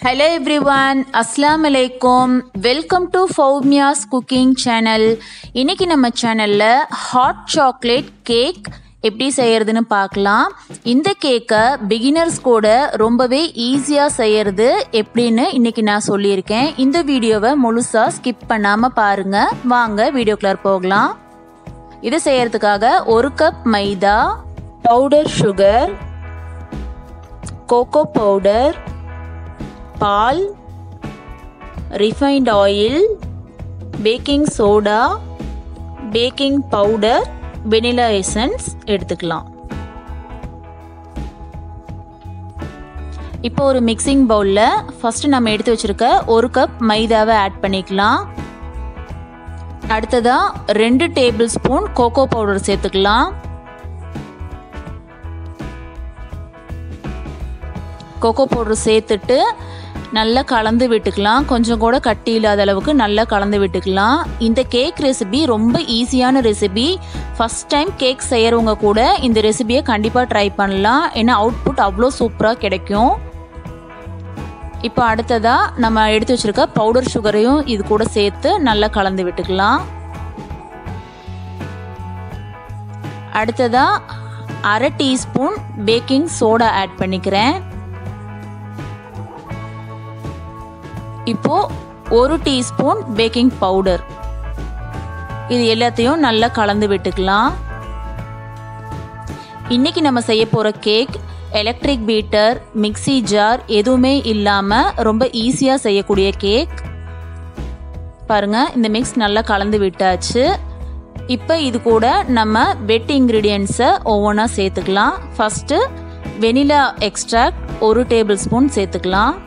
Hello everyone, Assalamu alaikum. Welcome to Faumia's Cooking Channel. இன்னைக்கு நம்ம சேனல்ல ஹாட் சாக்லேட் கேக் எப்படி செய்யறதுன்னு பார்க்கலாம் இந்த கேக்கை பிகினர்ஸ் கூட ரொம்பவே ஈஸியாக செய்யறது எப்படின்னு இன்னைக்கு நான் சொல்லியிருக்கேன் இந்த வீடியோவை முழுசாக ஸ்கிப் பண்ணாமல் பாருங்க வாங்க வீடியோக்குள்ளார் போகலாம் இதை செய்யறதுக்காக ஒரு கப் மைதா பவுடர் சுகர் கோகோ பவுடர் பால் refined oil baking soda baking powder vanilla essence எடுத்துக்கலாம் இப்போ ஒரு மிக்சிங் பவுலில் ஃபஸ்ட்டு நம்ம எடுத்து வச்சுருக்க ஒரு கப் மைதாவை ஆட் பண்ணிக்கலாம் அடுத்ததாக ரெண்டு டேபிள் ஸ்பூன் கோகோ பவுடர் சேர்த்துக்கலாம் கோகோ பவுடர் சேர்த்துட்டு நல்லா கலந்து விட்டுக்கலாம் கொஞ்சம் கூட கட்டி இல்லாத அளவுக்கு நல்லா கலந்து விட்டுக்கலாம் இந்த கேக் ரெசிபி ரொம்ப ஈஸியான ரெசிபி ஃபஸ்ட் டைம் கேக் செய்கிறவங்க கூட இந்த ரெசிபியை கண்டிப்பாக ட்ரை பண்ணலாம் ஏன்னா அவுட்புட் அவ்வளோ சூப்பராக கிடைக்கும் இப்போ அடுத்ததாக நம்ம எடுத்து வச்சுருக்க பவுடர் சுகரையும் இது கூட சேர்த்து நல்லா கலந்து விட்டுக்கலாம் அடுத்ததாக அரை டீஸ்பூன் பேக்கிங் சோடா ஆட் பண்ணிக்கிறேன் இப்போ ஒரு டீஸ்பூன் பேக்கிங் பவுடர் இது எல்லாத்தையும் நல்லா கலந்து விட்டுக்கலாம் இன்னைக்கு நம்ம செய்ய போகிற cake electric beater mixie jar எதுவுமே இல்லாமல் ரொம்ப ஈஸியாக செய்யக்கூடிய கேக் பாருங்க இந்த மிக்ஸ் நல்லா கலந்து விட்டாச்சு இப்போ இது கூட நம்ம வெட் இன்க்ரீடியன்ஸை ஒவ்வொன்றா சேர்த்துக்கலாம் ஃபஸ்ட்டு வெனிலா எக்ஸ்ட்ராக்ட் ஒரு டேபிள் ஸ்பூன் சேர்த்துக்கலாம்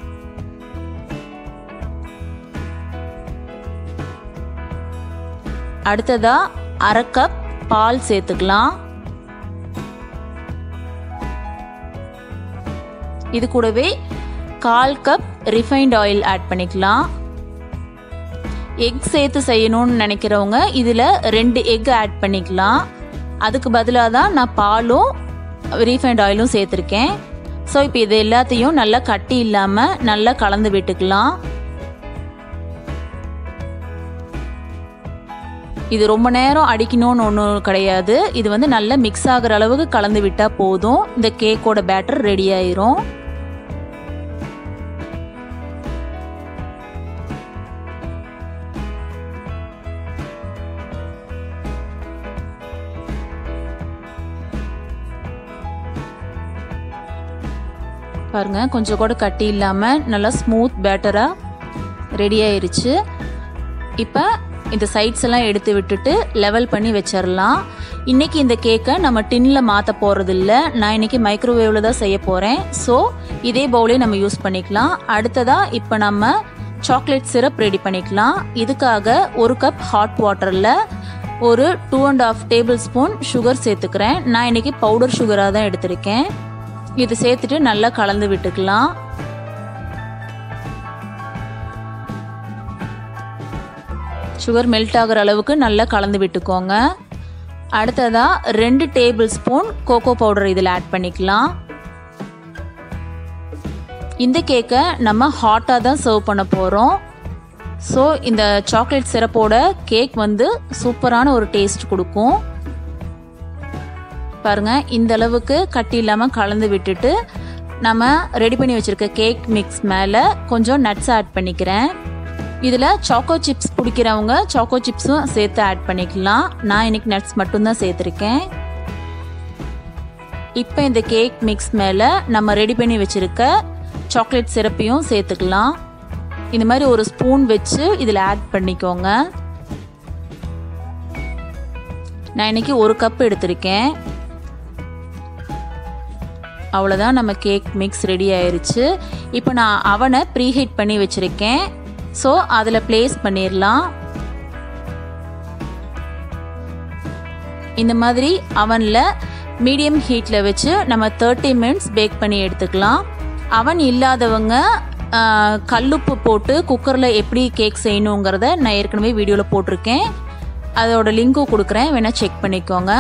அடுத்ததா அரை கப் பால் சேர்த்துக்கலாம் இது கூடவே கால் கப் ரிஃபைண்ட் ஆயில் ஆட் பண்ணிக்கலாம் எக் சேர்த்து செய்யணும்னு நினைக்கிறவங்க இதில் ரெண்டு எக் ஆட் பண்ணிக்கலாம் அதுக்கு பதிலாக தான் நான் பாலும் ரீஃபைண்ட் ஆயிலும் சேர்த்துருக்கேன் ஸோ இப்போ இது எல்லாத்தையும் நல்லா கட்டி இல்லாமல் நல்லா கலந்து விட்டுக்கலாம் இது ரொம்ப நேரம் அடிக்கணும்னு ஒன்றும் கிடையாது இது வந்து நல்லா மிக்ஸ் ஆகிற அளவுக்கு கலந்து விட்டால் போதும் இந்த கேக்கோட பேட்டர் ரெடி ஆயிரும் பாருங்க கொஞ்சம் கூட கட்டி இல்லாமல் நல்லா ஸ்மூத் பேட்டராக ரெடி ஆயிருச்சு இப்போ இந்த சைட்ஸ் எல்லாம் எடுத்து விட்டுட்டு லெவல் பண்ணி வச்சிடலாம் இன்றைக்கி இந்த கேக்கை நம்ம டின்னில் மாற்ற போகிறது இல்லை நான் இன்றைக்கி மைக்ரோவேவில் தான் செய்ய போகிறேன் ஸோ இதே பவுலே நம்ம யூஸ் பண்ணிக்கலாம் அடுத்ததாக இப்போ நம்ம சாக்லேட் சிரப் ரெடி பண்ணிக்கலாம் இதுக்காக ஒரு கப் ஹாட் வாட்டரில் ஒரு two and half tablespoon sugar சேர்த்துக்கிறேன் நான் இன்றைக்கி பவுடர் சுகராக தான் எடுத்திருக்கேன் இது சேர்த்துட்டு நல்லா கலந்து விட்டுக்கலாம் சுகர் மெல்ட் ஆகிற அளவுக்கு நல்லா கலந்து விட்டுக்கோங்க அடுத்ததாக ரெண்டு டேபிள் ஸ்பூன் கோகோ பவுடர் இதில் ஆட் பண்ணிக்கலாம் இந்த கேக்கை நம்ம ஹாட்டாக தான் சர்வ் பண்ண போகிறோம் ஸோ இந்த சாக்லேட் சிரப்போட கேக் வந்து சூப்பரான ஒரு டேஸ்ட் கொடுக்கும் பாருங்க இந்த அளவுக்கு கட்டி இல்லாமல் கலந்து விட்டுட்டு நம்ம ரெடி பண்ணி வச்சுருக்க கேக் மிக்ஸ் மேலே கொஞ்சம் நட்ஸ் ஆட் பண்ணிக்கிறேன் இதில் சாக்கோ சிப்ஸ் பிடிக்கிறவங்க சாக்கோ சிப்ஸும் சேர்த்து ஆட் பண்ணிக்கலாம் நான் இன்னைக்கு நட்ஸ் மட்டும்தான் சேர்த்துருக்கேன் இப்போ இந்த கேக் மிக்ஸ் மேலே நம்ம ரெடி பண்ணி வச்சுருக்க சாக்லேட் சிரப்பையும் சேர்த்துக்கலாம் இந்த மாதிரி ஒரு ஸ்பூன் வச்சு இதில் ஆட் பண்ணிக்கோங்க நான் இன்னைக்கு ஒரு கப் எடுத்திருக்கேன் அவ்வளோதான் நம்ம கேக் மிக்ஸ் ரெடி ஆயிருச்சு இப்போ நான் அவனை ப்ரீஹீட் பண்ணி வச்சுருக்கேன் ஸோ அதில் ப்ளேஸ் பண்ணிடலாம் இந்த மாதிரி அவனில் மீடியம் ஹீட்டில் வச்சு நம்ம தேர்ட்டி மினிட்ஸ் பேக் பண்ணி எடுத்துக்கலாம் அவன் இல்லாதவங்க கல்லுப்பு போட்டு குக்கரில் எப்படி கேக் செய்யணுங்கிறத நான் ஏற்கனவே வீடியோவில் போட்டிருக்கேன் அதோட லிங்க்கும் கொடுக்குறேன் வேணால் செக் பண்ணிக்கோங்க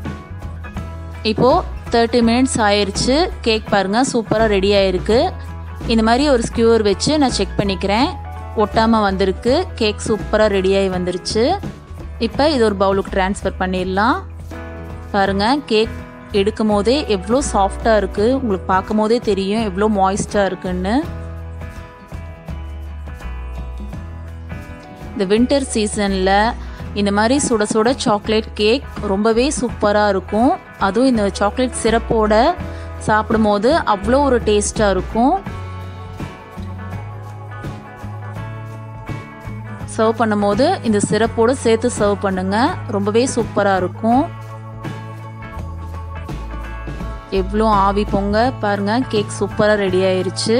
இப்போது தேர்ட்டி மினிட்ஸ் ஆயிடுச்சு கேக் பாருங்கள் சூப்பராக ரெடி ஆயிருக்கு இந்த மாதிரி ஒரு ஸ்கியூர் வச்சு நான் செக் பண்ணிக்கிறேன் ஒட்டாமல் வந்திருக்கு கேக் சூப்பராக ரெடியாகி வந்துருச்சு இப்போ இது ஒரு பவுலுக்கு ட்ரான்ஸ்ஃபர் பண்ணிடலாம் பாருங்கள் கேக் எடுக்கும் போதே எவ்வளோ சாஃப்டாக இருக்குது உங்களுக்கு பார்க்கும் போதே தெரியும் எவ்வளோ மாய்ஸ்டாக இருக்குன்னு இந்த வின்டர் சீசனில் இந்த மாதிரி சுட சுட சாக்லேட் கேக் ரொம்பவே சூப்பராக இருக்கும் அதுவும் இந்த சாக்லேட் சிரப்போட சாப்பிடும்போது அவ்வளோ ஒரு டேஸ்ட்டாக இருக்கும் சர்வ் பண்ணும்போது இந்த சிரப்போடு சேர்த்து சர்வ் பண்ணுங்க ரொம்பவே சூப்பராக இருக்கும் எவ்வளோ ஆவி பொங்க பாருங்க கேக் சூப்பராக ரெடி ஆயிருச்சு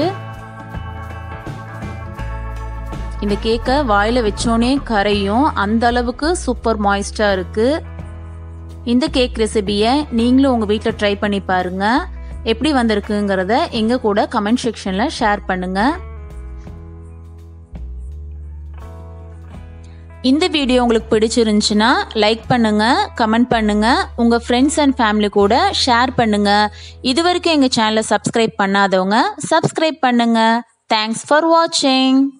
இந்த கேக்கை வாயில் வச்சோன்னே கரையும் அந்த அளவுக்கு சூப்பர் மாய்ஸ்டாக இருக்குது இந்த கேக் ரெசிபியை நீங்களும் உங்கள் வீட்டில் ட்ரை பண்ணி பாருங்க எப்படி வந்திருக்குங்கிறத எங்கள் கூட கமெண்ட் செக்ஷனில் ஷேர் பண்ணுங்கள் இந்த வீடியோ உங்களுக்கு பிடிச்சிருந்துச்சுன்னா லைக் பண்ணுங்க கமெண்ட் பண்ணுங்க உங்க ஃப்ரெண்ட்ஸ் அண்ட் ஃபேமிலி கூட ஷேர் பண்ணுங்க இது வரைக்கும் எங்க சேனலை சப்ஸ்கிரைப் பண்ணாதவங்க சப்ஸ்கிரைப் பண்ணுங்க தேங்க்ஸ் ஃபார் வாட்சிங்